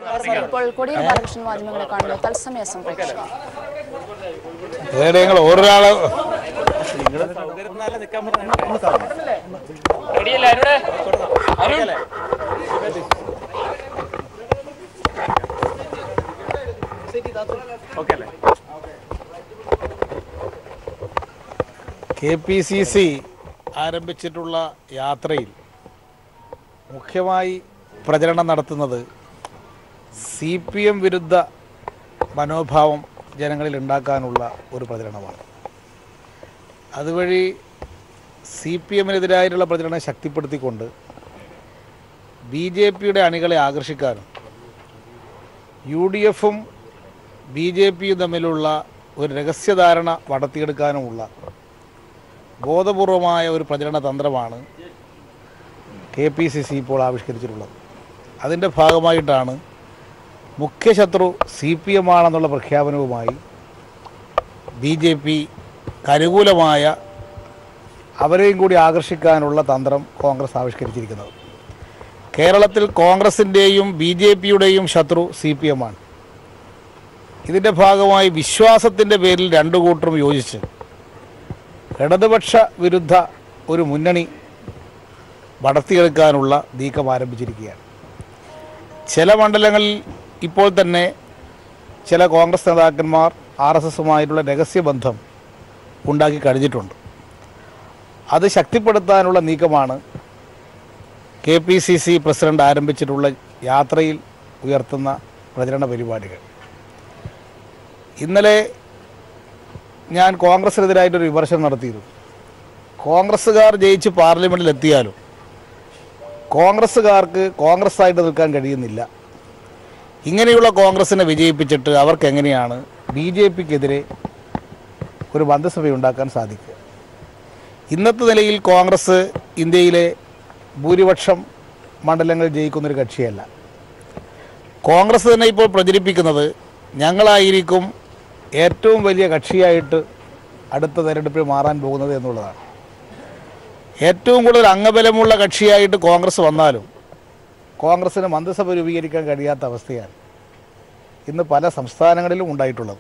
ഇപ്പോൾ കൊടിയ ബാലകൃഷ്ണൻ മാധ്യമങ്ങളെ കാണുന്നു തത്സമയ സംപ്രേക്ഷണം ഏടെ നിങ്ങൾ ഒരാള് കെ പി സി സി ആരംഭിച്ചിട്ടുള്ള യാത്രയിൽ മുഖ്യമായി പ്രചരണം നടത്തുന്നത് സി പി എം വിരുദ്ധ മനോഭാവം ജനങ്ങളിൽ ഉണ്ടാക്കാനുള്ള ഒരു പ്രചരണമാണ് അതുവഴി സി പി എമ്മിനെതിരായിട്ടുള്ള പ്രചരണം ശക്തിപ്പെടുത്തിക്കൊണ്ട് ബി ജെ പിയുടെ അണികളെ ആകർഷിക്കാനും യു ഡി എഫും ബി ജെ പിയും തമ്മിലുള്ള ഒരു രഹസ്യധാരണ വളർത്തിയെടുക്കാനുമുള്ള ബോധപൂർവമായ ഒരു പ്രചരണ തന്ത്രമാണ് കെ പി സി സി ഇപ്പോൾ ആവിഷ്കരിച്ചിട്ടുള്ളത് അതിൻ്റെ ഭാഗമായിട്ടാണ് മുഖ്യശത്രു സി പി എം ആണെന്നുള്ള പ്രഖ്യാപനവുമായി ബി ജെ പി അനുകൂലമായ അവരെയും കൂടി ആകർഷിക്കാനുള്ള തന്ത്രം കോൺഗ്രസ് ആവിഷ്കരിച്ചിരിക്കുന്നത് കേരളത്തിൽ കോൺഗ്രസിൻ്റെയും ബി ജെ പിയുടെയും ശത്രു സി പി എം ആണ് ഇതിൻ്റെ ഭാഗമായി വിശ്വാസത്തിൻ്റെ പേരിൽ രണ്ടു കൂട്ടരും യോജിച്ച് ഇടതുപക്ഷ വിരുദ്ധ ഒരു മുന്നണി വളർത്തിയെടുക്കാനുള്ള നീക്കം ആരംഭിച്ചിരിക്കുകയാണ് ചില മണ്ഡലങ്ങളിൽ ഇപ്പോൾ തന്നെ ചില കോൺഗ്രസ് നേതാക്കന്മാർ ആർ എസ് എസുമായിട്ടുള്ള രഹസ്യബന്ധം ഉണ്ടാക്കി കഴിഞ്ഞിട്ടുണ്ട് അത് ശക്തിപ്പെടുത്താനുള്ള നീക്കമാണ് K P C C president ആരംഭിച്ചിട്ടുള്ള യാത്രയിൽ ഉയർത്തുന്ന പ്രചരണ പരിപാടികൾ ഇന്നലെ ഞാൻ കോൺഗ്രസിനെതിരായിട്ടൊരു വിമർശനം നടത്തിയിരുന്നു കോൺഗ്രസ്സുകാർ ജയിച്ച് പാർലമെൻറ്റിൽ എത്തിയാലും കോൺഗ്രസ്സുകാർക്ക് കോൺഗ്രസ് ആയിട്ട് നിൽക്കാൻ കഴിയുന്നില്ല ഇങ്ങനെയുള്ള കോൺഗ്രസിനെ വിജയിപ്പിച്ചിട്ട് അവർക്ക് എങ്ങനെയാണ് ബി ജെ പിക്കെതിരെ ഒരു മന്ത്രിസഭ ഉണ്ടാക്കാൻ സാധിക്കുക ഇന്നത്തെ നിലയിൽ കോൺഗ്രസ് ഇന്ത്യയിലെ ഭൂരിപക്ഷം മണ്ഡലങ്ങൾ ജയിക്കുന്നൊരു കക്ഷിയല്ല കോൺഗ്രസ് തന്നെ ഇപ്പോൾ പ്രചരിപ്പിക്കുന്നത് ഞങ്ങളായിരിക്കും ഏറ്റവും വലിയ കക്ഷിയായിട്ട് അടുത്ത തെരഞ്ഞെടുപ്പിൽ മാറാൻ പോകുന്നത് എന്നുള്ളതാണ് ഏറ്റവും കൂടുതൽ അംഗബലമുള്ള കക്ഷിയായിട്ട് കോൺഗ്രസ് വന്നാലും കോൺഗ്രസ്സിന് മന്ത്രിസഭ രൂപീകരിക്കാൻ കഴിയാത്ത അവസ്ഥയാണ് ഇന്ന് പല സംസ്ഥാനങ്ങളിലും ഉണ്ടായിട്ടുള്ളത്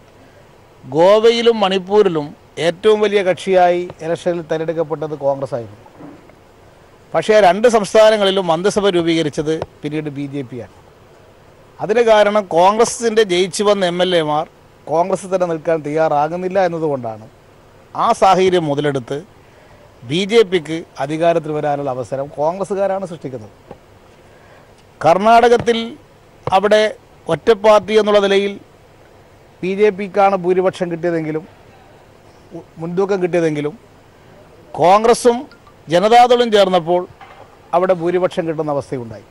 ഗോവയിലും മണിപ്പൂരിലും ഏറ്റവും വലിയ കക്ഷിയായി ഇലക്ഷനിൽ തിരഞ്ഞെടുക്കപ്പെട്ടത് കോൺഗ്രസ് ആയിരുന്നു പക്ഷേ ആ രണ്ട് സംസ്ഥാനങ്ങളിലും മന്ത്രിസഭ രൂപീകരിച്ചത് പിന്നീട് ബി ജെ പിയാണ് അതിന് കാരണം കോൺഗ്രസിൻ്റെ ജയിച്ചു വന്ന എം എൽ എമാർ കോൺഗ്രസ് തന്നെ നിൽക്കാൻ തയ്യാറാകുന്നില്ല എന്നതുകൊണ്ടാണ് ആ സാഹചര്യം മുതലെടുത്ത് ബി ജെ പിക്ക് അധികാരത്തിൽ വരാനുള്ള അവസരം കോൺഗ്രസ്സുകാരാണ് സൃഷ്ടിക്കുന്നത് കർണാടകത്തിൽ അവിടെ ഒറ്റ പാർട്ടി എന്നുള്ള നിലയിൽ ബി ജെ പിക്കാണ് ഭൂരിപക്ഷം കിട്ടിയതെങ്കിലും ഉ- മുൻതൂക്കം കിട്ടിയതെങ്കിലും കോൺഗ്രസും ജനതാദളും ചേർന്നപ്പോൾ അവിടെ ഭൂരിപക്ഷം കിട്ടുന്ന അവസ്ഥയുണ്ടായി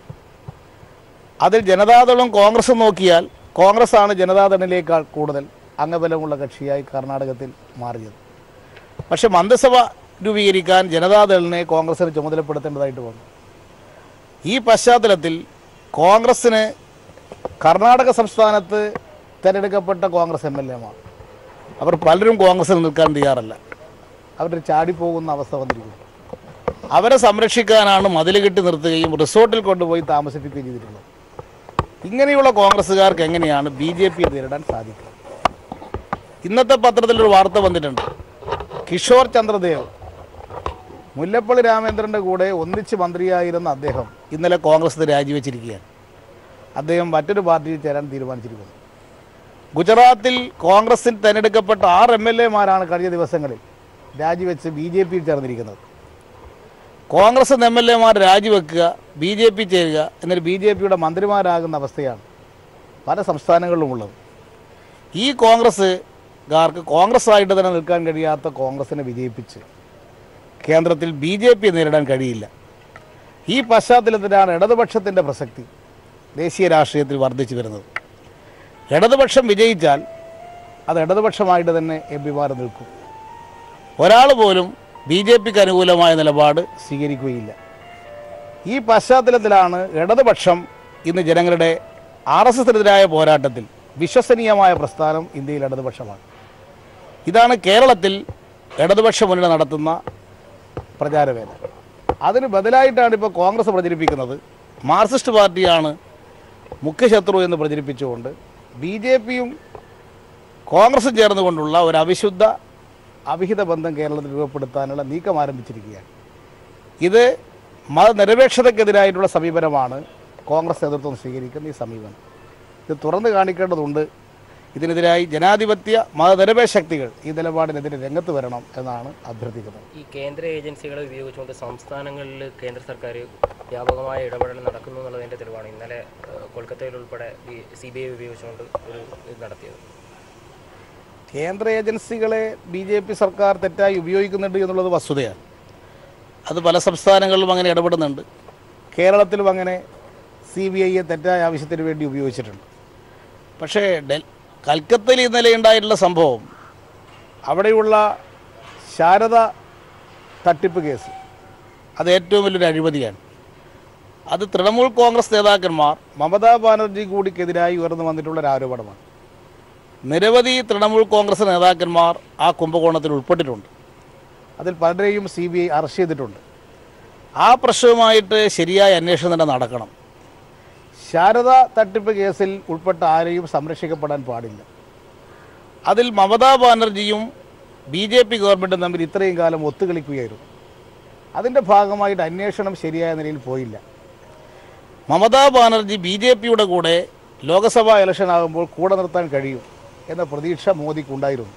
അതിൽ ജനതാദളും കോൺഗ്രസും നോക്കിയാൽ കോൺഗ്രസ്സാണ് ജനതാദളിനേക്കാൾ കൂടുതൽ അംഗബലമുള്ള കക്ഷിയായി കർണാടകത്തിൽ മാറിയത് പക്ഷെ മന്ത്രിസഭ രൂപീകരിക്കാൻ ജനതാദളിനെ കോൺഗ്രസിന് ചുമതലപ്പെടുത്തേണ്ടതായിട്ട് വന്നു ഈ പശ്ചാത്തലത്തിൽ കോൺഗ്രസ്സിന് കർണാടക സംസ്ഥാനത്ത് തിരഞ്ഞെടുക്കപ്പെട്ട കോൺഗ്രസ് എം എൽ എമാർ അവർ പലരും കോൺഗ്രസ്സിൽ നിൽക്കാൻ തയ്യാറല്ല അവർ ചാടിപ്പോകുന്ന അവസ്ഥ വന്നിരിക്കുന്നു അവരെ സംരക്ഷിക്കാനാണ് മതിൽ കെട്ടി നിർത്തുകയും റിസോർട്ടിൽ കൊണ്ടുപോയി താമസിപ്പിക്കുകയും ചെയ്തിട്ടുള്ളത് ഇങ്ങനെയുള്ള കോൺഗ്രസ്സുകാർക്ക് എങ്ങനെയാണ് ബി ജെ പിയെ നേരിടാൻ സാധിക്കുക ഇന്നത്തെ പത്രത്തിൽ ഒരു വാർത്ത വന്നിട്ടുണ്ട് കിഷോർ ചന്ദ്രദേവ് മുല്ലപ്പള്ളി രാമേന്ദ്രൻ്റെ കൂടെ ഒന്നിച്ച് മന്ത്രിയായിരുന്ന അദ്ദേഹം ഇന്നലെ കോൺഗ്രസ് രാജിവെച്ചിരിക്കുകയാണ് അദ്ദേഹം മറ്റൊരു പാർട്ടിയിൽ ചേരാൻ തീരുമാനിച്ചിരിക്കുന്നു ഗുജറാത്തിൽ കോൺഗ്രസിൽ തിരഞ്ഞെടുക്കപ്പെട്ട ആറ് എം എൽ എമാരാണ് കഴിഞ്ഞ ദിവസങ്ങളിൽ രാജിവെച്ച് ബി ജെ പിയിൽ ചേർന്നിരിക്കുന്നത് കോൺഗ്രസ് എം എൽ എമാർ രാജിവെക്കുക ബി ജെ പി ചേരുക എന്നിട്ട് ബി ജെ പിയുടെ മന്ത്രിമാരാകുന്ന അവസ്ഥയാണ് പല സംസ്ഥാനങ്ങളിലും ഉള്ളത് ഈ കോൺഗ്രസ്സുകാർക്ക് കോൺഗ്രസ് ആയിട്ട് തന്നെ നിൽക്കാൻ കഴിയാത്ത കോൺഗ്രസിനെ വിജയിപ്പിച്ച് കേന്ദ്രത്തിൽ ബി ജെ പി നേരിടാൻ കഴിയില്ല ഈ പശ്ചാത്തലത്തിലാണ് ഇടതുപക്ഷത്തിൻ്റെ പ്രസക്തി ദേശീയ രാഷ്ട്രീയത്തിൽ വർദ്ധിച്ചു വരുന്നത് ഇടതുപക്ഷം വിജയിച്ചാൽ അത് ഇടതുപക്ഷമായിട്ട് തന്നെ എം പിമാർ നിൽക്കും ഒരാൾ പോലും ബി ജെ പിക്ക് അനുകൂലമായ നിലപാട് സ്വീകരിക്കുകയില്ല ഈ പശ്ചാത്തലത്തിലാണ് ഇടതുപക്ഷം ഇന്ന് ജനങ്ങളുടെ ആർ എസ് എസിനെതിരായ പോരാട്ടത്തിൽ വിശ്വസനീയമായ പ്രസ്ഥാനം ഇന്ത്യയിൽ ഇടതുപക്ഷമാണ് ഇതാണ് കേരളത്തിൽ ഇടതുപക്ഷ മുന്നണി നടത്തുന്ന പ്രചാരവേല അതിന് ബദലായിട്ടാണ് ഇപ്പോൾ കോൺഗ്രസ് പ്രചരിപ്പിക്കുന്നത് മാർക്സിസ്റ്റ് പാർട്ടിയാണ് മുഖ്യശത്രു എന്ന് പ്രചരിപ്പിച്ചുകൊണ്ട് ബി ജെ പിയും കോൺഗ്രസും ചേർന്നുകൊണ്ടുള്ള ഒരു അവിശുദ്ധ അവിഹിത ബന്ധം കേരളത്തിൽ രൂപപ്പെടുത്താനുള്ള നീക്കം ആരംഭിച്ചിരിക്കുകയാണ് ഇത് മതനിരപേക്ഷതയ്ക്കെതിരായിട്ടുള്ള സമീപനമാണ് കോൺഗ്രസ് നേതൃത്വം സ്വീകരിക്കുന്ന ഈ സമീപനം ഇത് തുറന്നു കാണിക്കേണ്ടതുണ്ട് ഇതിനെതിരായി ജനാധിപത്യ മതനിരപേക്ഷ ശക്തികൾ ഈ നിലപാടിനെതിരെ രംഗത്ത് വരണം എന്നാണ് അഭ്യർത്ഥിക്കുന്നത് ഈ കേന്ദ്ര ഏജൻസികളെ ഉപയോഗിച്ചുകൊണ്ട് സംസ്ഥാനങ്ങളിൽ കേന്ദ്ര സർക്കാർ വ്യാപകമായ ഇടപെടൽ നടക്കുന്നു എന്നുള്ളതിൻ്റെ തെളിവാണ് ഇന്നലെ ഏഹ്, കൊൽക്കത്തയിൽ ഉൾപ്പെടെ സി ബി ഐ ഉപയോഗിച്ചുകൊണ്ട് ഒരു ഇത് നടത്തിയത് കേന്ദ്ര ഏജൻസികളെ ബി ജെ പി സർക്കാർ തെറ്റായി ഉപയോഗിക്കുന്നുണ്ട് എന്നുള്ളത് വസ്തുതയാണ് അത് പല സംസ്ഥാനങ്ങളിലും അങ്ങനെ ഇടപെടുന്നുണ്ട് കേരളത്തിലും അങ്ങനെ സി ബി ഐയെ തെറ്റായ ആവശ്യത്തിന് വേണ്ടി ഉപയോഗിച്ചിട്ടുണ്ട് പക്ഷേ ഡൽ കൽക്കത്തയിൽ ഇന്നലെ ഉണ്ടായിട്ടുള്ള സംഭവം അവിടെയുള്ള ശാരദ തട്ടിപ്പ് കേസ് അത് ഏറ്റവും വലിയൊരു അഴിമതിയാണ് അത് തൃണമൂൽ കോൺഗ്രസ് നേതാക്കന്മാർ മമതാ ബാനർജി കൂടിക്കെതിരായി ഉയർന്നു വന്നിട്ടുള്ള ഒരു ആരോപണമാണ് നിരവധി തൃണമൂൽ കോൺഗ്രസ് നേതാക്കന്മാർ ആ കുംഭകോണത്തിൽ ഉൾപ്പെട്ടിട്ടുണ്ട് അതിൽ പലരെയും സി ബി ഐ അറസ്റ്റ് ചെയ്തിട്ടുണ്ട് ആ പ്രശ്നവുമായിട്ട് ശരിയായ അന്വേഷണം തന്നെ നടക്കണം ശാരദ തട്ടിപ്പ് കേസിൽ ഉൾപ്പെട്ട ആരെയും സംരക്ഷിക്കപ്പെടാൻ പാടില്ല അതിൽ മമതാ ബാനർജിയും ബി ജെ പി ഗവൺമെൻറ്റും തമ്മിൽ ഇത്രയും കാലം ഒത്തുകളിക്കുകയായിരുന്നു അതിൻ്റെ ഭാഗമായിട്ട് അന്വേഷണം ശരിയായ നിലയിൽ പോയില്ല മമതാ ബാനർജി ബി ജെ പിയുടെ കൂടെ ലോക്സഭാ ഇലക്ഷൻ ആകുമ്പോൾ കൂടെ നിർത്താൻ കഴിയും എന്ന പ്രതീക്ഷ മോദിക്കുണ്ടായിരുന്നു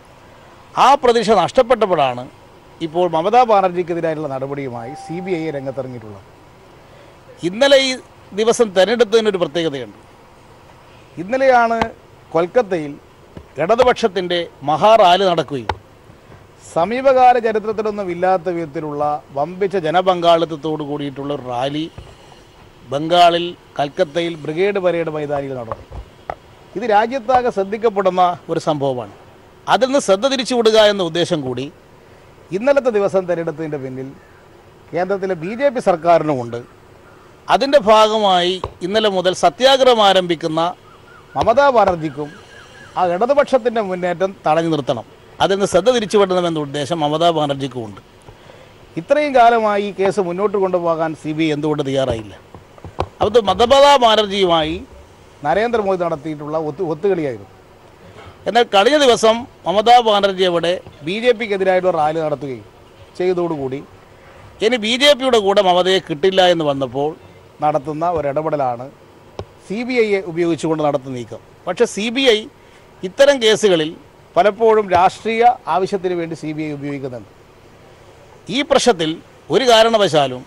ആ പ്രതീക്ഷ നഷ്ടപ്പെട്ടപ്പോഴാണ് ഇപ്പോൾ മമതാ ബാനർജിക്കെതിരായിട്ടുള്ള നടപടിയുമായി സി ബി ഐ രംഗത്തിറങ്ങിയിട്ടുള്ളത് ഇന്നലെ ഈ ദിവസം തിരഞ്ഞെടുത്തതിനൊരു പ്രത്യേകതയുണ്ട് ഇന്നലെയാണ് കൊൽക്കത്തയിൽ ഇടതുപക്ഷത്തിൻ്റെ മഹാറാലി നടക്കുകയും സമീപകാല ചരിത്രത്തിലൊന്നും ഇല്ലാത്ത വിധത്തിലുള്ള വമ്പിച്ച ജനപങ്കാളിത്തത്തോടു കൂടിയിട്ടുള്ള ഒരു റാലി ബംഗാളിൽ കൽക്കത്തയിൽ ബ്രിഗേഡ് പരേഡ് മൈതാനിയിൽ നടന്നു ഇത് രാജ്യത്താകെ ശ്രദ്ധിക്കപ്പെടുന്ന ഒരു സംഭവമാണ് അതിൽ നിന്ന് ശ്രദ്ധ തിരിച്ചുവിടുക എന്ന ഉദ്ദേശം കൂടി ഇന്നലത്തെ ദിവസം തിരഞ്ഞെടുത്തതിൻ്റെ പിന്നിൽ കേന്ദ്രത്തിലെ ബി ജെ പി സർക്കാരിനുമുണ്ട് അതിൻ്റെ ഭാഗമായി ഇന്നലെ മുതൽ സത്യാഗ്രഹം ആരംഭിക്കുന്ന മമതാ ബാനർജിക്കും ആ ഇടതുപക്ഷത്തിൻ്റെ മുന്നേറ്റം തടഞ്ഞു നിർത്തണം അതിൽ നിന്ന് ശ്രദ്ധ തിരിച്ചുവിടണമെന്ന ഉദ്ദേശം മമതാ ബാനർജിക്കും ഉണ്ട് ഇത്രയും കാലമായി ഈ കേസ് മുന്നോട്ട് കൊണ്ടുപോകാൻ സി ബി ഐ എന്തുകൊണ്ട് തയ്യാറായില്ല അത് മമതാ ബാനർജിയുമായി നരേന്ദ്രമോദി നടത്തിയിട്ടുള്ള ഒത്തു ഒത്തുകളിയായിരുന്നു എന്നാൽ കഴിഞ്ഞ ദിവസം മമതാ ബാനർജി അവിടെ ബി ജെ പിക്കെതിരായിട്ടുള്ള റാലി നടത്തുകയും ചെയ്തതോടുകൂടി ഇനി ബി ജെ പിയുടെ കൂടെ മമതയെ കിട്ടില്ല എന്ന് വന്നപ്പോൾ നടത്തുന്ന ഒരിടപെടലാണ് സി ബി ഐയെ ഉപയോഗിച്ചുകൊണ്ട് നടത്തുന്ന നീക്കം പക്ഷേ സി ബി ഐ ഇത്തരം കേസുകളിൽ പലപ്പോഴും രാഷ്ട്രീയ ആവശ്യത്തിന് വേണ്ടി സി ബി ഐ ഉപയോഗിക്കുന്നുണ്ട് ഈ പ്രശ്നത്തിൽ ഒരു കാരണവശാലും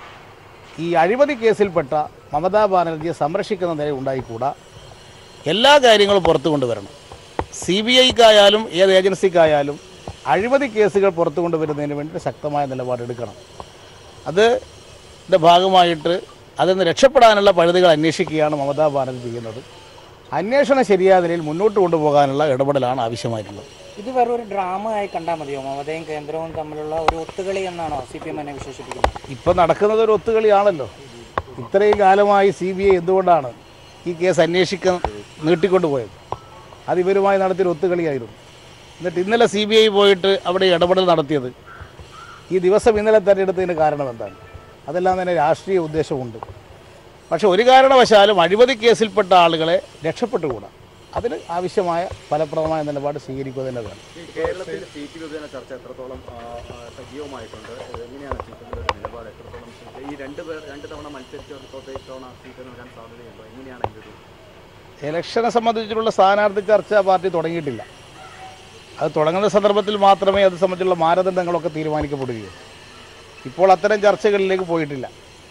ഈ അഴിമതി കേസിൽപ്പെട്ട മമതാ ബാനർജിയെ സംരക്ഷിക്കുന്ന നില ഉണ്ടായിക്കൂടാ എല്ലാ കാര്യങ്ങളും പുറത്തു കൊണ്ടുവരണം സി ബി ഐക്കായാലും ഏത് ഏജൻസിക്കായാലും അഴിമതി കേസുകൾ പുറത്തു കൊണ്ടുവരുന്നതിന് വേണ്ടി ശക്തമായ നിലപാടെടുക്കണം അത് ൻ്റെ ഭാഗമായിട്ട് അതിൽ നിന്ന് രക്ഷപ്പെടാനുള്ള പഴുതുകൾ അന്വേഷിക്കുകയാണ് മമതാ ബാനർജി ചെയ്യുന്നത് അന്വേഷണം ശരിയായ നിലയിൽ മുന്നോട്ട് കൊണ്ടുപോകാനുള്ള ഇടപെടലാണ് ആവശ്യമായിട്ടുള്ളത് ഇത് വെറും ഒരു ഡ്രാമ ആയി കണ്ടാൽ മതിയോ മമതയും കേന്ദ്രവും തമ്മിലുള്ള ഒരു ഒത്തുകളി എന്നാണോ സി പി എം എന്നെ വിശേഷിപ്പിക്കുന്നത് ഇപ്പം നടക്കുന്നത് ഒരു ഒത്തുകളിയാണല്ലോ ഇത്രയും കാലമായി സി ബി ഐ എന്തുകൊണ്ടാണ് ഈ കേസ് അന്വേഷിക്കാൻ നീട്ടിക്കൊണ്ടുപോയത് അത് ഇവരുമായി നടത്തിയൊരു ഒത്തുകളിയായിരുന്നു എന്നിട്ട് ഇന്നലെ സി ബി ഐ പോയിട്ട് അവിടെ ഇടപെടൽ നടത്തിയത് ഈ ദിവസം ഇന്നലെ തെരഞ്ഞെടുത്തതിന് കാരണം എന്താണ് അതെല്ലാം തന്നെ രാഷ്ട്രീയ ഉദ്ദേശമുണ്ട് പക്ഷെ ഒരു കാരണവശാലും അഴിമതി കേസിൽപ്പെട്ട ആളുകളെ രക്ഷപ്പെട്ടുകൂടാ അതിന് ആവശ്യമായ ഫലപ്രദമായ നിലപാട് സ്വീകരിക്കുക തന്നെ വേണം ഈ കേരളത്തിൽ സീറ്റ് വിഭജന ചർച്ച എത്രത്തോളം ആ, ആ, സജീവമായിട്ടുണ്ട് ഇത് എങ്ങനെയാണ് സീറ്റിന്റെ ഒരു നിലപാട് എത്രത്തോളം സീറ്റ് ഈ രണ്ട് പേർ രണ്ട് തവണ മത്സരിച്ചവർക്കൊക്കെ ഇത്തവണ സീറ്റ് നൽകാൻ സാധ്യതയുണ്ടോ എങ്ങനെയാണ് അതിൻ്റെ ഒരു ഇലക്ഷനെ സംബന്ധിച്ചിട്ടുള്ള സ്ഥാനാർത്ഥി ചർച്ച പാർട്ടി തുടങ്ങിയിട്ടില്ല അത് തുടങ്ങുന്ന സന്ദർഭത്തിൽ മാത്രമേ അത് സംബന്ധിച്ചുള്ള മാനദണ്ഡങ്ങളൊക്കെ തീരുമാനിക്കപ്പെടുകയുള്ളൂ ഇപ്പോൾ അത്തരം ചർച്ചകളിലേക്ക് പോയിട്ടില്ല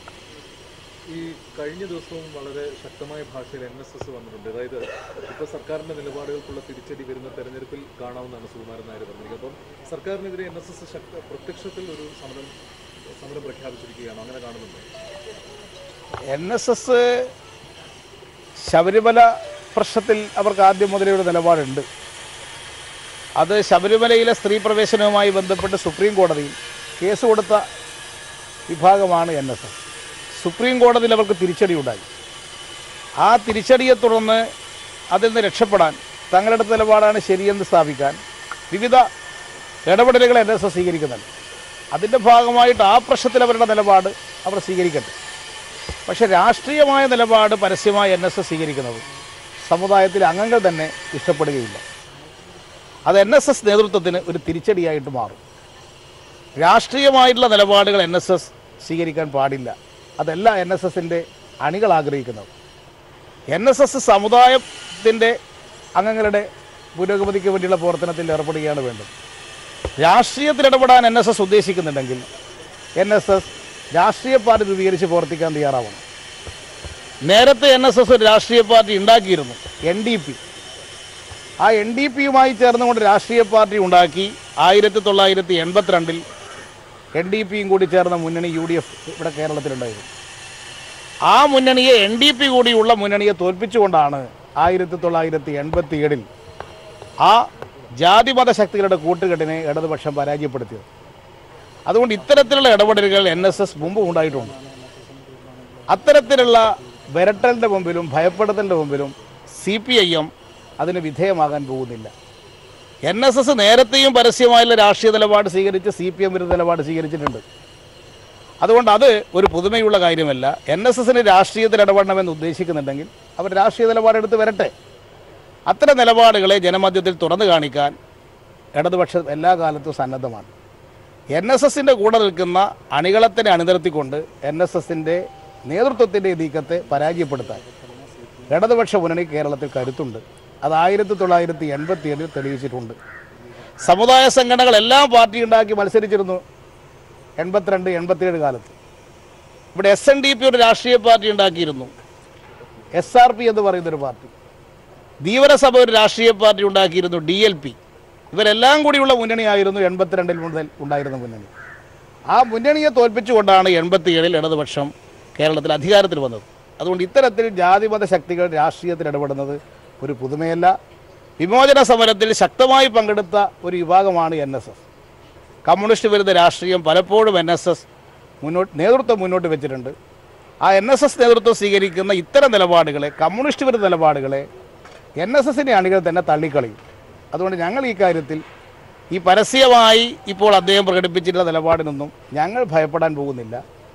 ഈ കഴിഞ്ഞ ദിവസവും വളരെ ശക്തമായ ഭാഷയിൽ എൻ എസ് എസ് വന്നിട്ടുണ്ട് അതായത് ഇപ്പോൾ സർക്കാരിന്റെ നിലപാടുകൾക്കുള്ള തിരിച്ചടി വരുന്ന തെരഞ്ഞെടുപ്പിൽ കാണാവുന്നതാണ് സുകുമാരൻ നായർ പറഞ്ഞിരിക്കുന്നത് അപ്പം സർക്കാരിനെതിരെ എൻ എസ് എസ് ശക്ത പ്രത്യക്ഷത്തിൽ ഒരു സമരം സമരം പ്രഖ്യാപിച്ചിരിക്കുകയാണ് അങ്ങനെ കാണുന്നുണ്ട് എൻ എസ് എസ് ശബരിമല പ്രശ്നത്തിൽ അവർക്ക് ആദ്യം മുതലേ ഒരു നിലപാടുണ്ട് അത് ശബരിമലയിലെ സ്ത്രീ പ്രവേശനവുമായി ബന്ധപ്പെട്ട് സുപ്രീം കോടതിയിൽ കേസ് കൊടുത്ത വിഭാഗമാണ് എൻ എസ് എസ് സുപ്രീം കോടതിയിൽ അവർക്ക് തിരിച്ചടി ഉണ്ടായി ആ തിരിച്ചടിയെ തുടർന്ന് അതിൽ നിന്ന് രക്ഷപ്പെടാൻ തങ്ങളുടെ നിലപാടാണ് ശരിയെന്ന് സ്ഥാപിക്കാൻ വിവിധ ഇടപെടലുകൾ എൻ എസ് എസ് സ്വീകരിക്കുന്നുണ്ട് അതിൻ്റെ ഭാഗമായിട്ട് ആ പ്രശ്നത്തിൽ അവരുടെ നിലപാട് അവർ സ്വീകരിക്കട്ടെ പക്ഷെ രാഷ്ട്രീയമായ നിലപാട് പരസ്യമായി എൻ എസ് എസ് സ്വീകരിക്കുന്നത് സമുദായത്തിലെ അംഗങ്ങൾ തന്നെ ഇഷ്ടപ്പെടുകയില്ല അത് എൻ എസ് എസ് നേതൃത്വത്തിന് ഒരു തിരിച്ചടിയായിട്ട് മാറും രാഷ്ട്രീയമായിട്ടുള്ള നിലപാടുകൾ എൻ എസ് എസ് സ്വീകരിക്കാൻ പാടില്ല അതല്ല എൻ എസ് എസിൻ്റെ അണികൾ ആഗ്രഹിക്കുന്നത് എൻ എസ് എസ് സമുദായത്തിൻ്റെ അംഗങ്ങളുടെ പുരോഗതിക്ക് വേണ്ടിയുള്ള പ്രവർത്തനത്തിൽ ഏർപ്പെടുകയാണ് വേണ്ടത് രാഷ്ട്രീയത്തിൽ ഇടപെടാൻ എൻ എസ് എസ് ഉദ്ദേശിക്കുന്നുണ്ടെങ്കിൽ എൻ എസ് എസ് രാഷ്ട്രീയ പാർട്ടി രൂപീകരിച്ച് പ്രവർത്തിക്കാൻ തയ്യാറാവണം നേരത്തെ എൻ എസ് എസ് ഒരു രാഷ്ട്രീയ പാർട്ടി ഉണ്ടാക്കിയിരുന്നു എൻ ഡി പി ആ എൻ ഡി പിയുമായി ചേർന്നുകൊണ്ട് രാഷ്ട്രീയ പാർട്ടി ഉണ്ടാക്കി ആയിരത്തി തൊള്ളായിരത്തി എൺപത്തിരണ്ടിൽ എൻ ഡി പിയും കൂടി ചേർന്ന മുന്നണി യു ഡി എഫ് ഇവിടെ കേരളത്തിലുണ്ടായിരുന്നു ആ മുന്നണിയെ എൻ ഡി പി കൂടിയുള്ള മുന്നണിയെ തോൽപ്പിച്ചുകൊണ്ടാണ് ആയിരത്തി തൊള്ളായിരത്തി എൺപത്തി ഏഴിൽ ആ ജാതിമത ശക്തികളുടെ കൂട്ടുകെട്ടിനെ ഇടതുപക്ഷം പരാജയപ്പെടുത്തിയത് അതുകൊണ്ട് ഇത്തരത്തിലുള്ള ഇടപെടലുകൾ എൻ എസ് എസ് മുമ്പ് ഉണ്ടായിട്ടുണ്ട് അത്തരത്തിലുള്ള വിരട്ടലിൻ്റെ മുമ്പിലും ഭയപ്പെടുത്തലിൻ്റെ മുമ്പിലും സി പി ഐ എം അതിന് വിധേയമാകാൻ പോകുന്നില്ല എൻ എസ് എസ് നേരത്തെയും പരസ്യമായുള്ള രാഷ്ട്രീയ നിലപാട് സ്വീകരിച്ച് സി പി എം വിരുദ്ധ നിലപാട് സ്വീകരിച്ചിട്ടുണ്ട് അതുകൊണ്ട് അത് ഒരു പുതുമയുള്ള കാര്യമല്ല എൻ എസ് എസിന് രാഷ്ട്രീയത്തിൽ ഇടപെടണമെന്ന് ഉദ്ദേശിക്കുന്നുണ്ടെങ്കിൽ അവർ രാഷ്ട്രീയ നിലപാടെടുത്ത് വരട്ടെ അത്തരം നിലപാടുകളെ ജനമധ്യത്തിൽ തുറന്നു കാണിക്കാൻ ഇടതുപക്ഷം എല്ലാ കാലത്തും സന്നദ്ധമാണ് എൻ എസ് എസിൻ്റെ കൂടെ നിൽക്കുന്ന അണികളെ തന്നെ അണിനിർത്തിക്കൊണ്ട് എൻ എസ് എസിൻ്റെ നേതൃത്വത്തിൻ്റെ നീക്കത്തെ പരാജയപ്പെടുത്താൻ ഇടതുപക്ഷ മുന്നണി കേരളത്തിൽ കരുത്തുണ്ട് അത് ആയിരത്തി തൊള്ളായിരത്തി എൺപത്തി ഏഴിൽ തെളിയിച്ചിട്ടുണ്ട് സമുദായ സംഘടനകൾ എല്ലാം പാർട്ടി ഉണ്ടാക്കി മത്സരിച്ചിരുന്നു എൺപത്തിരണ്ട് എൺപത്തിയേഴ് കാലത്ത് ഇവിടെ എസ് എൻ ഡി പി ഒരു രാഷ്ട്രീയ പാർട്ടി ഉണ്ടാക്കിയിരുന്നു എസ് ആർ പി എന്ന് പറയുന്നൊരു പാർട്ടി ധീവരസഭ ഒരു രാഷ്ട്രീയ പാർട്ടി ഉണ്ടാക്കിയിരുന്നു ഡി എൽ പി ഇവരെല്ലാം കൂടിയുള്ള മുന്നണിയായിരുന്നു എൺപത്തിരണ്ടിൽ മുതൽ ഉണ്ടായിരുന്ന മുന്നണി ആ മുന്നണിയെ തോൽപ്പിച്ചുകൊണ്ടാണ് എൺപത്തിയേഴിൽ ഇടതുപക്ഷം കേരളത്തിൽ അധികാരത്തിൽ വന്നത് അതുകൊണ്ട് ഇത്തരത്തിൽ ജാതിമത ശക്തികൾ രാഷ്ട്രീയത്തിൽ ഇടപെടുന്നത് ഒരു പുതുമയല്ല വിമോചന സമരത്തിൽ ശക്തമായി പങ്കെടുത്ത ഒരു വിഭാഗമാണ് എൻ എസ് എസ് കമ്മ്യൂണിസ്റ്റ് വിരുദ്ധ രാഷ്ട്രീയം പലപ്പോഴും എൻ എസ് എസ് മുന്നോട്ട് നേതൃത്വം മുന്നോട്ട് വെച്ചിട്ടുണ്ട് ആ എൻ എസ് എസ് നേതൃത്വം സ്വീകരിക്കുന്ന ഇത്തരം നിലപാടുകളെ കമ്മ്യൂണിസ്റ്റ് വിരുദ്ധ നിലപാടുകളെ എൻ എസ് എസിൻ്റെ അണികൾ തന്നെ തള്ളിക്കളയും അതുകൊണ്ട് ഞങ്ങൾ ഈ കാര്യത്തിൽ ഈ പരസ്യമായി ഇപ്പോൾ അദ്ദേഹം പ്രകടിപ്പിച്ചിട്ടുള്ള നിലപാടിനൊന്നും ഞങ്ങൾ ഭയപ്പെടാൻ പോകുന്നില്ല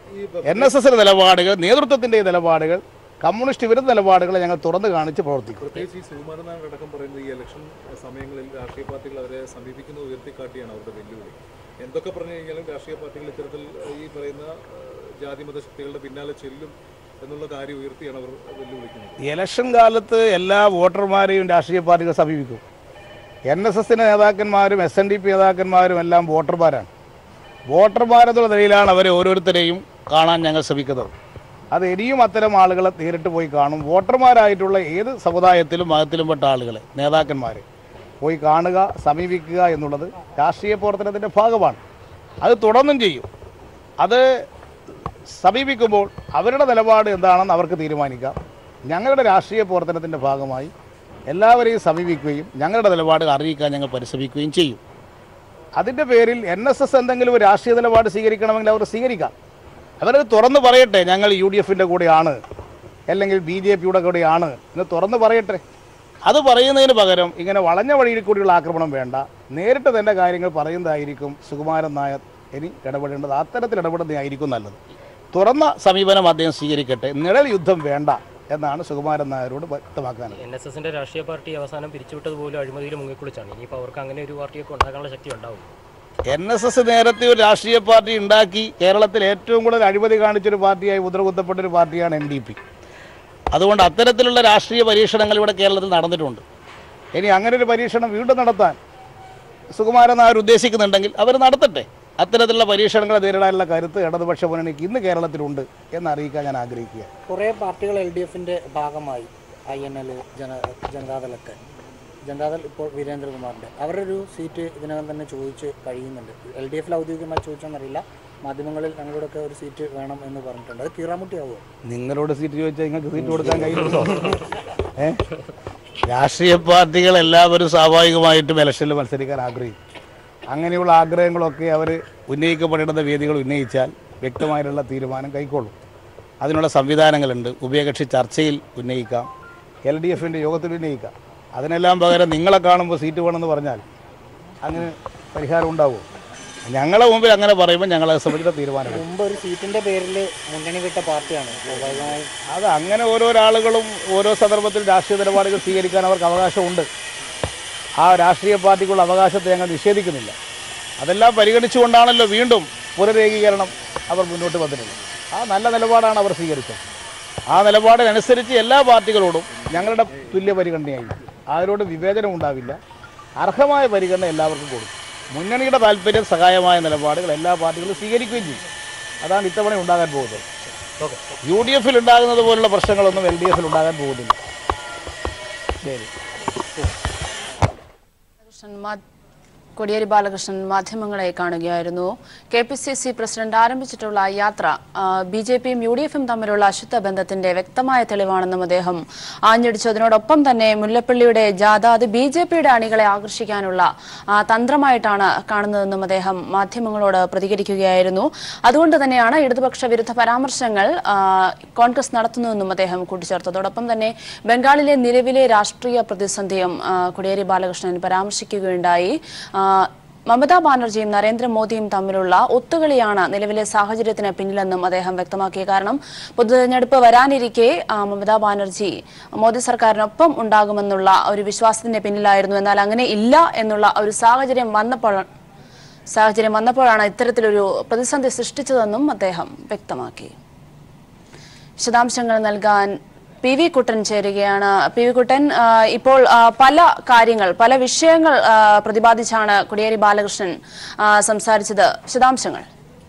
എൻ എസ് എസിൻ്റെ നിലപാടുകൾ നേതൃത്വത്തിൻ്റെ നിലപാടുകൾ കമ്മ്യൂണിസ്റ്റ് വിരുദ്ധ നിലപാടുകളെ ഞങ്ങൾ തുറന്നു കാണിച്ച് പ്രവർത്തിക്കും പ്രത്യേകിച്ച് ഈ സുകുമാരനാഥ് അടക്കം പറയുന്നത് ഈ ഇലക്ഷൻ സമയങ്ങളിൽ രാഷ്ട്രീയ പാർട്ടികൾ അവരെ സമീപിക്കുന്നത് ഉയർത്തിക്കാട്ടിയാണ് അവരുടെ വെല്ലുവിളി എന്തൊക്കെ പറഞ്ഞു കഴിഞ്ഞാലും രാഷ്ട്രീയ പാർട്ടികൾ ഇത്തരത്തിൽ ഈ പറയുന്ന ഏഹ്, ജാതിമത ശക്തികളുടെ പിന്നാലെ ചെല്ലും എന്നുള്ള കാര്യം ഉയർത്തിയാണ് അവർ വെല്ലുവിളിക്കുന്നത് ഇലക്ഷൻ കാലത്ത് എല്ലാ വോട്ടർമാരെയും രാഷ്ട്രീയ പാർട്ടികൾ സമീപിക്കും എൻ എസ് എസിൻ്റെ നേതാക്കന്മാരും എസ് എൻ ഡി പി നേതാക്കന്മാരും എല്ലാം വോട്ടർമാരാണ് വോട്ടർമാരെന്നുള്ള നിലയിലാണ് അവരെ ഓരോരുത്തരെയും കാണാൻ ഞങ്ങൾ ശ്രമിക്കുന്നത് അത് ഇനിയും അത്തരം ആളുകളെ നേരിട്ട് പോയി കാണും വോട്ടർമാരായിട്ടുള്ള ഏത് സമുദായത്തിലും മതത്തിലും പെട്ട ആളുകളെ നേതാക്കന്മാരെ പോയി കാണുക സമീപിക്കുക എന്നുള്ളത് രാഷ്ട്രീയ പ്രവർത്തനത്തിൻ്റെ ഭാഗമാണ് അത് തുടർന്നും ചെയ്യും അത് സമീപിക്കുമ്പോൾ അവരുടെ നിലപാട് എന്താണെന്ന് അവർക്ക് തീരുമാനിക്കാം ഞങ്ങളുടെ രാഷ്ട്രീയ പ്രവർത്തനത്തിൻ്റെ ഭാഗമായി എല്ലാവരെയും സമീപിക്കുകയും ഞങ്ങളുടെ നിലപാട് അറിയിക്കാൻ ഞങ്ങൾ പരിശ്രമിക്കുകയും ചെയ്യും അതിൻ്റെ പേരിൽ എൻ എസ് എസ് എന്തെങ്കിലും ഒരു രാഷ്ട്രീയ നിലപാട് സ്വീകരിക്കണമെങ്കിൽ അവർ സ്വീകരിക്കാം അവരത് തുറന്ന് പറയട്ടെ ഞങ്ങൾ യു ഡി എഫിൻ്റെ കൂടെയാണ് അല്ലെങ്കിൽ ബി ജെ പിയുടെ കൂടെയാണ് എന്ന് തുറന്ന് പറയട്ടെ അത് പറയുന്നതിന് പകരം ഇങ്ങനെ വളഞ്ഞ വഴിയിൽ കൂടിയുള്ള ആക്രമണം വേണ്ട നേരിട്ട് തന്നെ കാര്യങ്ങൾ പറയുന്നതായിരിക്കും സുകുമാരൻ നായർ ഇനി ഇടപെടേണ്ടത് അത്തരത്തിൽ ഇടപെടുന്നതായിരിക്കും നല്ലത് തുറന്ന സമീപനം അദ്ദേഹം സ്വീകരിക്കട്ടെ നിഴൽ യുദ്ധം വേണ്ട എന്നാണ് സുകുമാരൻ നായരോട് വ്യക്തമാക്കാനുള്ളത് എൻ എസ് എസിന്റെ രാഷ്ട്രീയ പാർട്ടി അവസാനം പിരിച്ചുവിട്ടത് പോലും അഴിമതിയിൽ മുങ്ങിക്കുളിച്ചാണ് ഇനിയിപ്പോൾ അവർക്ക് അങ്ങനെ ഒരു പാർട്ടിയൊക്കെ ഉണ്ടാക്കാനുള്ള ശക്തി ഉണ്ടാവും എൻ എസ് എസ് നേരത്തെ ഒരു രാഷ്ട്രീയ പാർട്ടി ഉണ്ടാക്കി കേരളത്തിൽ ഏറ്റവും കൂടുതൽ അഴിമതി കാണിച്ചൊരു പാർട്ടിയായി മുദ്രകുത്തപ്പെട്ട ഒരു പാർട്ടിയാണ് എൻ ഡി പി അതുകൊണ്ട് അത്തരത്തിലുള്ള രാഷ്ട്രീയ പരീക്ഷണങ്ങൾ ഇവിടെ കേരളത്തിൽ നടന്നിട്ടുണ്ട് ഇനി അങ്ങനെ ഒരു പരീക്ഷണം വീണ്ടും നടത്താൻ സുകുമാരൻ നായർ ഉദ്ദേശിക്കുന്നുണ്ടെങ്കിൽ അവർ നടത്തട്ടെ അത്തരത്തിലുള്ള പരീക്ഷണങ്ങളെ നേരിടാനുള്ള കരുത്ത് ഇടതുപക്ഷ മുന്നണിക്ക് ഇന്ന് കേരളത്തിലുണ്ട് എന്ന് അറിയിക്കാൻ ഞാൻ ആഗ്രഹിക്കുക കുറേ പാർട്ടികൾ എൽ ഡി എഫിൻ്റെ ഭാഗമായി ഐ എൻ എൽ ജന ജനതാദളൊക്കെ ജനതാദൾ ഇപ്പോൾ വീരേന്ദ്രകുമാറിൻ്റെ അവരുടെ ഒരു സീറ്റ് ഇതിനകം തന്നെ ചോദിച്ച് കഴിയുന്നുണ്ട് എൽ ഡി എഫിൽ ഔദ്യോഗികമായി ചോദിച്ചോന്നറിയില്ല മാധ്യമങ്ങളിൽ ഞങ്ങളോടൊക്കെ ഒരു സീറ്റ് വേണം എന്ന് പറഞ്ഞിട്ടുണ്ട് അത് കീറാമുട്ടിയാവുമോ നിങ്ങളോട് സീറ്റ് ചോദിച്ചാൽ നിങ്ങൾക്ക് സീറ്റ് കൊടുക്കാൻ കഴിയുന്നുണ്ടോ ഏ രാഷ്ട്രീയ പാർട്ടികൾ എല്ലാവരും സ്വാഭാവികമായിട്ടും ഇലക്ഷനിൽ മത്സരിക്കാൻ ആഗ്രഹിക്കും അങ്ങനെയുള്ള ആഗ്രഹങ്ങളൊക്കെ അവർ ഉന്നയിക്കപ്പെടേണ്ട വേദികൾ ഉന്നയിച്ചാൽ വ്യക്തമായിട്ടുള്ള തീരുമാനം കൈക്കൊള്ളും അതിനുള്ള സംവിധാനങ്ങളുണ്ട് ഉഭയകക്ഷി ചർച്ചയിൽ ഉന്നയിക്കാം എൽ ഡി എഫിൻ്റെ യോഗത്തിൽ ഉന്നയിക്കാം അതിനെല്ലാം പകരം നിങ്ങളെ കാണുമ്പോൾ സീറ്റ് വേണമെന്ന് പറഞ്ഞാൽ അങ്ങനെ പരിഹാരം ഉണ്ടാവുമോ ഞങ്ങളെ മുമ്പിൽ അങ്ങനെ പറയുമ്പോൾ ഞങ്ങളെ സംബന്ധിച്ച തീരുമാനം മുമ്പ് ഒരു സീറ്റിന്റെ പേരിൽ മുന്നണി വിട്ട പാർട്ടിയാണ് സ്വാഭാവികമായും അത് അങ്ങനെ ഓരോ ആളുകളും ഓരോ സന്ദർഭത്തിൽ രാഷ്ട്രീയ നിലപാടുകൾ സ്വീകരിക്കാൻ അവർക്ക് അവകാശമുണ്ട് ആ രാഷ്ട്രീയ പാർട്ടിക്കുള്ള അവകാശത്തെ ഞങ്ങൾ നിഷേധിക്കുന്നില്ല അതെല്ലാം പരിഗണിച്ചുകൊണ്ടാണല്ലോ വീണ്ടും പുനരേകീകരണം അവർ മുന്നോട്ട് വന്നിട്ടുള്ളത് ആ നല്ല നിലപാടാണ് അവർ സ്വീകരിച്ചത് ആ നിലപാടിനനുസരിച്ച് എല്ലാ പാർട്ടികളോടും ഞങ്ങളുടെ തുല്യ പരിഗണനയായിരിക്കും അതിനോട് വിവേചനം ഉണ്ടാവില്ല അർഹമായ പരിഗണന എല്ലാവർക്കും കൊടുക്കും മുന്നണിയുടെ താല്പര്യം സഹായമായ നിലപാടുകൾ എല്ലാ പാർട്ടികളും സ്വീകരിക്കുകയും ചെയ്യും അതാണ് ഇത്തവണ ഉണ്ടാകാൻ പോകുന്നത് യു ഡി എഫിൽ ഉണ്ടാകുന്നത് പോലുള്ള പ്രശ്നങ്ങളൊന്നും എൽ ഡി എഫിൽ ഉണ്ടാകാൻ പോകുന്നില്ല ശരി ബാലകൃഷ്ണൻ മാ- കോടിയേരി ബാലകൃഷ്ണൻ മാധ്യമങ്ങളെ കാണുകയായിരുന്നു K P C C president ആരംഭിച്ചിട്ടുള്ള യാത്ര ബി ജെ പിയും യു ഡി എഫും തമ്മിലുള്ള അശുദ്ധ ബന്ധത്തിന്റെ വ്യക്തമായ തെളിവാണെന്നും അദ്ദേഹം ആഞ്ഞടിച്ചു അതിനോടൊപ്പം തന്നെ മുല്ലപ്പള്ളിയുടെ ജാഥ അത് ബി ജെ പിയുടെ അണികളെ ആകർഷിക്കാനുള്ള ആ, തന്ത്രമായിട്ടാണ് കാണുന്നതെന്നും അദ്ദേഹം മാധ്യമങ്ങളോട് പ്രതികരിക്കുകയായിരുന്നു അതുകൊണ്ട് തന്നെയാണ് ഇടതുപക്ഷ വിരുദ്ധ പരാമർശങ്ങൾ ആ, കോൺഗ്രസ് നടത്തുന്നതെന്നും അദ്ദേഹം കൂട്ടിച്ചേർത്തു അതോടൊപ്പം തന്നെ ബംഗാളിലെ നിലവിലെ രാഷ്ട്രീയ പ്രതിസന്ധിയും ആ, കോടിയേരി ബാലകൃഷ്ണൻ പരാമർശിക്കുകയുണ്ടായി ആ, മമതാ ബാനർജിയും നരേന്ദ്രമോദിയും തമ്മിലുള്ള ഒത്തുകളിയാണ് നിലവിലെ സാഹചര്യത്തിന് പിന്നിലെന്നും അദ്ദേഹം വ്യക്തമാക്കി കാരണം പൊതുതെരഞ്ഞെടുപ്പ് വരാനിരിക്കെ ആ, മമതാ ബാനർജി മോദി സർക്കാരിനൊപ്പം ഉണ്ടാകുമെന്നുള്ള ഒരു വിശ്വാസത്തിന്റെ പിന്നിലായിരുന്നു എന്നാൽ അങ്ങനെ ഇല്ല എന്നുള്ള ഒരു സാഹചര്യം വന്നപ്പോൾ സാഹചര്യം വന്നപ്പോഴാണ് ഇത്തരത്തിലൊരു പ്രതിസന്ധി സൃഷ്ടിച്ചതെന്നും അദ്ദേഹം വ്യക്തമാക്കി വിശദാംശങ്ങൾ നൽകാൻ പി വി കുട്ടൻ ചേരുകയാണ് പി വി കുട്ടൻ ആ, ഇപ്പോൾ ആ, പല കാര്യങ്ങൾ പല വിഷയങ്ങൾ ആ, പ്രതിപാദിച്ചാണ് കോടിയേരി ബാലകൃഷ്ണൻ ആ, സംസാരിച്ചത് വിശദാംശങ്ങൾ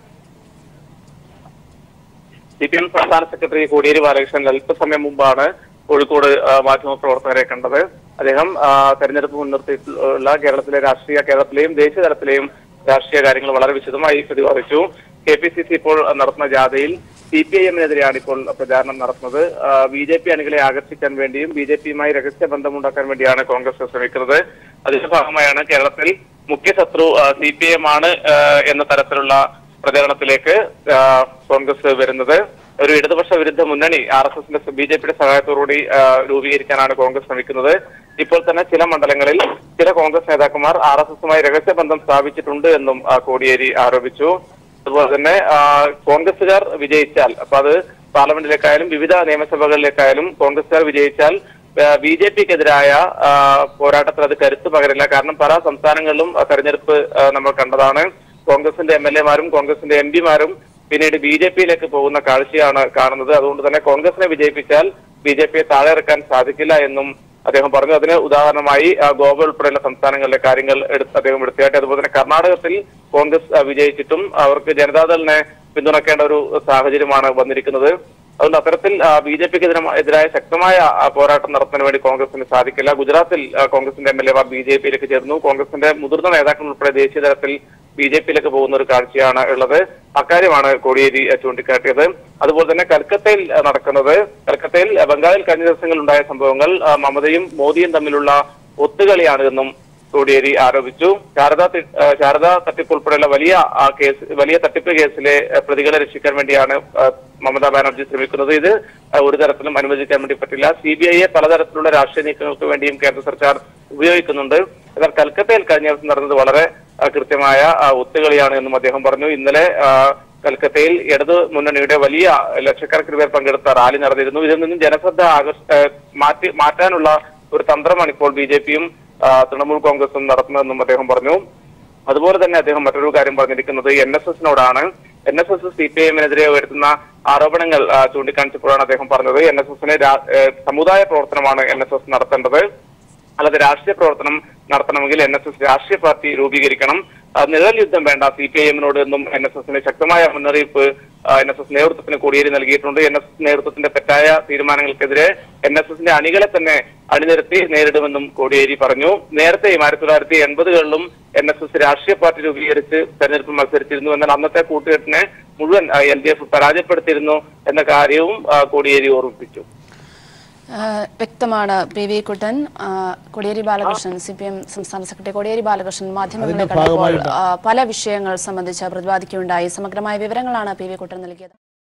സി പി എം സംസ്ഥാന സെക്രട്ടറി കോടിയേരി ബാലകൃഷ്ണൻ അല്പസമയം മുമ്പാണ് കോഴിക്കോട് ആ, മാധ്യമപ്രവർത്തകരെ കണ്ടത് അദ്ദേഹം ആ, തെരഞ്ഞെടുപ്പ് മുൻനിർത്തിയിട്ടുള്ള കേരളത്തിലെ രാഷ്ട്രീയ കേരളത്തിലെയും ദേശീയ തലത്തിലെയും രാഷ്ട്രീയ കാര്യങ്ങൾ വളരെ വിശദമായി പ്രതിപാദിച്ചു കെ പി സി സി ഇപ്പോൾ നടത്തുന്ന ജാഥയിൽ സി പി ഐ എമ്മിനെതിരെയാണ് ഇപ്പോൾ പ്രചാരണം നടത്തുന്നത് ബി ജെ പി അണികളെ ആകർഷിക്കാൻ വേണ്ടിയും ബി ജെ പിയുമായി രഹസ്യ ബന്ധമുണ്ടാക്കാൻ വേണ്ടിയാണ് കോൺഗ്രസ് ശ്രമിക്കുന്നത് അതിന്റെ ഭാഗമായാണ് കേരളത്തിൽ മുഖ്യ ശത്രു സി പി എം ആണ് ആ, എന്ന തരത്തിലുള്ള പ്രചരണത്തിലേക്ക് ആ, കോൺഗ്രസ് വരുന്നത് ഒരു ഇടതുപക്ഷ വിരുദ്ധ മുന്നണി ആർ എസ് എസിന്റെ ബി ജെ പിയുടെ സഹായത്തോടുകൂടി ആ, രൂപീകരിക്കാനാണ് കോൺഗ്രസ് ശ്രമിക്കുന്നത് ഇപ്പോൾ തന്നെ ചില മണ്ഡലങ്ങളിൽ ചില കോൺഗ്രസ് നേതാക്കന്മാർ ആർ എസ് എസുമായി രഹസ്യബന്ധം സ്ഥാപിച്ചിട്ടുണ്ട് എന്നും ആ, കോടിയേരി ആരോപിച്ചു അതുപോലെ തന്നെ ആ, കോൺഗ്രസുകാർ വിജയിച്ചാൽ അപ്പൊ അത് പാർലമെന്റിലേക്കായാലും വിവിധ നിയമസഭകളിലേക്കായാലും കോൺഗ്രസുകാർ വിജയിച്ചാൽ ബി ജെ പിക്കെതിരായ പോരാട്ടത്തിൽ അത് കരുത്ത് പകരില്ല കാരണം പല സംസ്ഥാനങ്ങളിലും ആ, തെരഞ്ഞെടുപ്പ് ആ, നമ്മൾ കണ്ടതാണ് കോൺഗ്രസിന്റെ എം എൽ എമാരും കോൺഗ്രസിന്റെ എം പിമാരും പിന്നീട് ബി ജെ പിയിലേക്ക് പോകുന്ന കാഴ്ചയാണ് കാണുന്നത് അതുകൊണ്ട് തന്നെ കോൺഗ്രസിനെ വിജയിപ്പിച്ചാൽ ബി ജെ പിയെ താഴെ ഇറക്കാൻ സാധിക്കില്ല എന്നും അദ്ദേഹം പറഞ്ഞു അതിന് ഉദാഹരണമായി ആ, ഗോവ ഉൾപ്പെടെയുള്ള സംസ്ഥാനങ്ങളിലെ കാര്യങ്ങൾ എടുത്ത് അദ്ദേഹം എടുത്തുകാട്ടി അതുപോലെ തന്നെ കർണാടകത്തിൽ കോൺഗ്രസ് ആ, വിജയിച്ചിട്ടും അവർക്ക് ജനതാദളിനെ പിന്തുണക്കേണ്ട ഒരു സാഹചര്യമാണ് വന്നിരിക്കുന്നത് അതുകൊണ്ട് അത്തരത്തിൽ ബി ജെ പിക്ക് എതിരായ ശക്തമായ ആ, പോരാട്ടം നടത്തുന്നതിന് വേണ്ടി കോൺഗ്രസിന് സാധിക്കില്ല ഗുജറാത്തിൽ ആ, കോൺഗ്രസിന്റെ എം എൽ എമാർ ബി ജെ പിയിലേക്ക് ചേർന്നു കോൺഗ്രസിന്റെ മുതിർന്ന നേതാക്കൾ ഉൾപ്പെടെ ദേശീയ തലത്തിൽ ബി ജെ പിയിലേക്ക് പോകുന്ന ഒരു കാഴ്ചയാണ് ഉള്ളത് അക്കാര്യമാണ് കോടിയേരി ആ, ചൂണ്ടിക്കാട്ടിയത് അതുപോലെ തന്നെ കൽക്കത്തയിൽ ആ, നടക്കുന്നത് കൽക്കത്തയിൽ ആ, ബംഗാളിൽ കഴിഞ്ഞ ദിവസങ്ങളിൽ ഉണ്ടായ സംഭവങ്ങൾ ആ, മമതയും മോദിയും തമ്മിലുള്ള ഒത്തുകളിയാണ് എന്നും കോടിയേരി ആരോപിച്ചു ശാരദ തി- ആ, ശാരദ തട്ടിപ്പ് ഉൾപ്പെടെയുള്ള വലിയ ആ, കേസ് വലിയ തട്ടിപ്പ് കേസിലെ ആ, പ്രതികളെ രക്ഷിക്കാൻ വേണ്ടിയാണ് ആ, മമതാ ബാനർജി ശ്രമിക്കുന്നത് ഇത് ആ, ഒരു തരത്തിലും അനുവദിക്കാൻ വേണ്ടി പറ്റില്ല സി ബി ഐയെ പലതരത്തിലുള്ള രാഷ്ട്രീയ നീക്കങ്ങൾക്ക് വേണ്ടിയും കേന്ദ്ര സർക്കാർ ഉപയോഗിക്കുന്നുണ്ട് എന്നാൽ കൽക്കത്തയിൽ കഴിഞ്ഞ ദിവസം നടന്നത് വളരെ ആ, കൃത്യമായ ആ, ഒത്തുകളിയാണ് എന്നും അദ്ദേഹം പറഞ്ഞു ഇന്നലെ ആ, കൽക്കത്തയിൽ ഇടതു മുന്നണിയുടെ വലിയ ലക്ഷക്കണക്കിന് പേർ പങ്കെടുത്ത റാലി നടന്നിരുന്നു ഇതിൽ നിന്നും ജനശ്രദ്ധ ആകർഷ ആ, മാറ്റി മാറ്റാനുള്ള ഒരു തന്ത്രമാണ് ഇപ്പോൾ ബി ജെ പിയും തൃണമൂൽ കോൺഗ്രസും നടത്തുന്നതെന്നും അദ്ദേഹം പറഞ്ഞു അതുപോലെ തന്നെ അദ്ദേഹം മറ്റൊരു കാര്യം പറഞ്ഞിരിക്കുന്നത് എൻ എസ് എസിനോടാണ് N S S C P എമ്മിനെതിരെ ഉയർത്തുന്ന ആരോപണങ്ങൾ ആ, ചൂണ്ടിക്കാണിച്ചപ്പോഴാണ് അദ്ദേഹം പറഞ്ഞത് എൻ എസ് എസിനെ സമുദായ പ്രവർത്തനമാണ് എൻ എസ് എസ് നടത്തേണ്ടത് അല്ലാതെ രാഷ്ട്രീയ പ്രവർത്തനം നടത്തണമെങ്കിൽ എൻ എസ് എസ് രാഷ്ട്രീയ പാർട്ടി രൂപീകരിക്കണം ആ, നിഴൽ യുദ്ധം വേണ്ട സി പി ഐ എമ്മിനോട് എന്നും എൻ എസ് എസിന് ശക്തമായ മുന്നറിയിപ്പ് എൻ എസ് എസ് നേതൃത്വത്തിന് കോടിയേരി നൽകിയിട്ടുണ്ട് എൻ എസ് എസ് നേതൃത്വത്തിന്റെ തെറ്റായ തീരുമാനങ്ങൾക്കെതിരെ എൻ എസ് എസിന്റെ അണികളെ തന്നെ അണിനിരത്തി നേരിടുമെന്നും കോടിയേരി പറഞ്ഞു നേരത്തെയും ആയിരത്തി തൊള്ളായിരത്തി എൺപതുകളിലും എൻ എസ് എസ് രാഷ്ട്രീയ പാർട്ടി രൂപീകരിച്ച് തെരഞ്ഞെടുപ്പ് മത്സരിച്ചിരുന്നു എന്നാൽ അന്നത്തെ കൂട്ടുകെട്ടിനെ മുഴുവൻ എൽ ഡി എഫ് പരാജയപ്പെടുത്തിയിരുന്നു എന്ന കാര്യവും ആ, കോടിയേരി ഓർമ്മിപ്പിച്ചു ആ, വ്യക്തമാണ് പി വി കുട്ടൻ ആ, Kodiyeri Balakrishnan C P M സംസ്ഥാന സെക്രട്ടറി കോടിയേരി ബാലകൃഷ്ണൻ മാധ്യമങ്ങളെ അതിന്റെ കണ്ടപ്പോൾ ഭാഗമായിട്ടാണ്. ആ, പല വിഷയങ്ങൾ സംബന്ധിച്ച് പ്രതിപാദിക്കുകയുണ്ടായി സമഗ്രമായ വിവരങ്ങളാണ് പി വി കുട്ടൻ നൽകിയത്